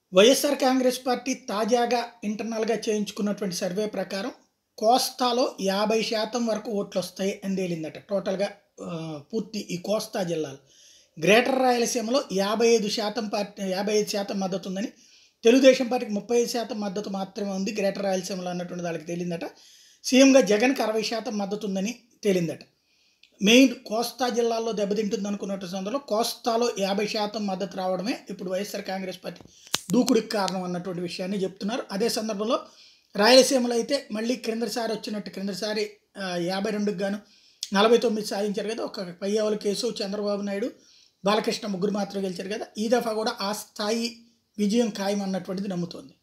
YSR Congress party తాజాగా ఇంటర్నల్గా చేయించుకున్నటువంటి survey ప్రకారం కోస్తాలో యాభై శాతం వరకు ఓట్లు వస్తాయి అని తేలిందట టోటల్గా ఆ, పూర్తి ఈ కోస్తా జిల్లాలు గ్రేటర్ రాయలసీమలో యాభై ఐదు శాతం పార్టీ యాభై ఐదు శాతం మద్దతు ఉందని తెలుగుదేశం పార్టీకి ముప్పై ఐదు శాతం మద్దతు మాత్రమే ఉంది గ్రేటర్ రాయలసీమలో అన్నటువంటి వాళ్ళకి తేలిందట సీఎంగా జగన్కి అరవై శాతం మద్దతు ఉందని తేలిందట మెయిన్ కోస్తా జిల్లాల్లో దెబ్బతింటుంది అనుకున్నట్టు సందర్భంలో కోస్తాలో యాభై శాతం మద్దతు రావడమే ఇప్పుడు వైఎస్ఆర్ కాంగ్రెస్ పార్టీ దూకుడికి కారణం అన్నటువంటి విషయాన్ని చెప్తున్నారు అదే సందర్భంలో రాయలసీమలో అయితే మళ్ళీ క్రిందసారి వచ్చినట్టు క్రిందసారి ఆ, యాభై రెండుకి గాను నలభై తొమ్మిది సాధించారు కదా ఒక పయ్యావుల కేసు చంద్రబాబు నాయుడు బాలకృష్ణ ముగ్గురు మాత్రం గెలిచారు కదా ఈ దఫా కూడా ఆ స్థాయి విజయం ఖాయం అన్నటువంటిది నమ్ముతోంది